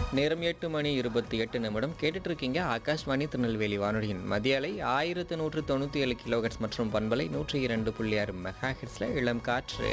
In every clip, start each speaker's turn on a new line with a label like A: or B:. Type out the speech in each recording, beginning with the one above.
A: நேரம் எட்டு மணி இருபத்தி எட்டு நிமிடம் கேட்டுட்டு இருக்கீங்க ஆகாஷ்வாணி திருநெல்வேலி வானொலியின் மதிய அலை ஆயிரத்து நூற்று தொண்ணூற்றி ஏழு கிலோஹெட்ஸ் மற்றும் பண்பலை நூற்றி இரண்டு புள்ளி ஆறு மெகா ஹெட்ஸில் இளம் காற்று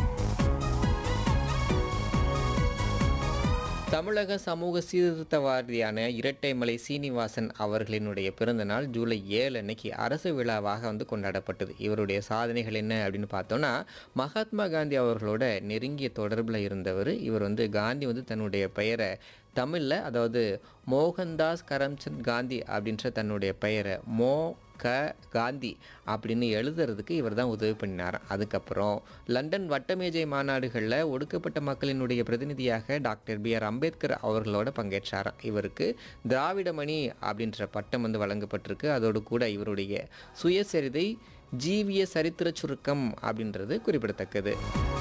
A: தமிழக சமூக சீர்திருத்தவாதியான இரட்டைமலை சீனிவாசன் அவர்களினுடைய பிறந்த நாள் ஜூலை ஏழு அன்னைக்கு அரசு விழாவாக வந்து கொண்டாடப்பட்டது இவருடைய சாதனைகள் என்ன அப்படின்னு பார்த்தோன்னா மகாத்மா காந்தி அவர்களோட நெருங்கிய தொடர்பில் இருந்தவர் இவர் வந்து காந்தி வந்து தன்னுடைய பெயரை தமிழில் அதாவது மோகன்தாஸ் கரம்சந்த் காந்தி அப்படின்ற தன்னுடைய பெயரை மோ க காந்தி அப்படின்னு எழுதுறதுக்கு இவர் தான் உதவி பண்ணினார் அதுக்கப்புறம் லண்டன் வட்டமேஜை மாநாடுகளில் ஒடுக்கப்பட்ட மக்களினுடைய பிரதிநிதியாக டாக்டர் பி ஆர் அம்பேத்கர் அவர்களோட பங்கேற்றாராம் இவருக்கு திராவிடமணி அப்படின்ற பட்டம் வந்து வழங்கப்பட்டிருக்கு அதோடு கூட இவருடைய சுயசரிதை ஜீவிய சரித்திர சுருக்கம் அப்படின்றது குறிப்பிடத்தக்கது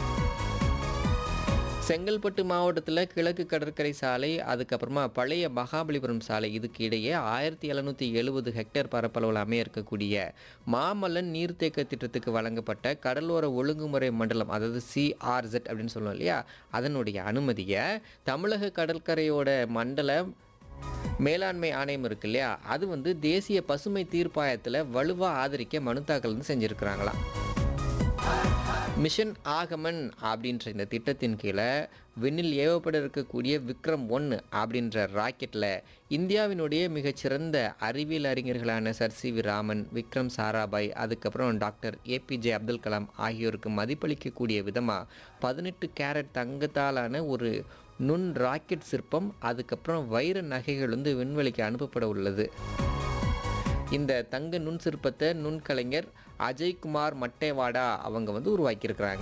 A: செங்கல்பட்டு மாவட்டத்தில் கிழக்கு கடற்கரை சாலை அதுக்கப்புறமா பழைய மகாபலிபுரம் சாலை இதுக்கு இடையே ஆயிரத்தி எழுநூற்றி எழுபது ஹெக்டேர் பரப்பளவில் அமைய இருக்கக்கூடிய மாமல்லன் நீர்த்தேக்க திட்டத்துக்கு வழங்கப்பட்ட கடலோர ஒழுங்குமுறை மண்டலம் அதாவது சிஆர்செட் அப்படின்னு சொல்லுவோம் இல்லையா அதனுடைய அனுமதியை தமிழக கடற்கரையோட மண்டல மேலாண்மை ஆணையம் இருக்கு இல்லையா அது வந்து தேசிய பசுமை தீர்ப்பாயத்தில் வலுவாக ஆதரிக்க மனு தாக்கல் வந்து செஞ்சுருக்கிறாங்களாம் மிஷன் ஆகமன் அப்படின்ற இந்த திட்டத்தின் கீழே விண்ணில் ஏவப்பட இருக்கக்கூடிய விக்ரம் ஒன்று அப்படின்ற ராக்கெட்டில் இந்தியாவினுடைய மிகச்சிறந்த அறிவியல் அறிஞர்களான Sir C V Raman Vikram Sarabhai அதுக்கப்புறம் டாக்டர் ஏபிஜே அப்துல் கலாம் ஆகியோருக்கு மதிப்பளிக்கக்கூடிய விதமாக பதினெட்டு கேரட் தங்கத்தாலான ஒரு நுண் ராக்கெட் சிற்பம் அதுக்கப்புறம் வைர நகைகள் வந்து விண்வெளிக்கு அனுப்பப்பட உள்ளது இந்த தங்க நுண் சிற்பத்தை நுண்கலைஞர் அஜய்குமார் மட்டேவாடா அவங்க வந்து உருவாக்கியிருக்கிறாங்க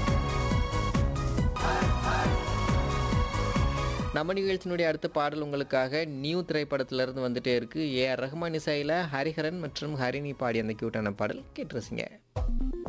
A: நம்ம நிகழ்ச்சியினுடைய அடுத்த பாடல் உங்களுக்காக நியூ திரைப்படத்திலிருந்து வந்துட்டே இருக்கு ஏ ஆர் ரஹ்மான் இசையில் ஹரிஹரன் மற்றும் ஹரிணி பாடி அந்த கியூட்டான பாடல் கேட்டு ரசிங்க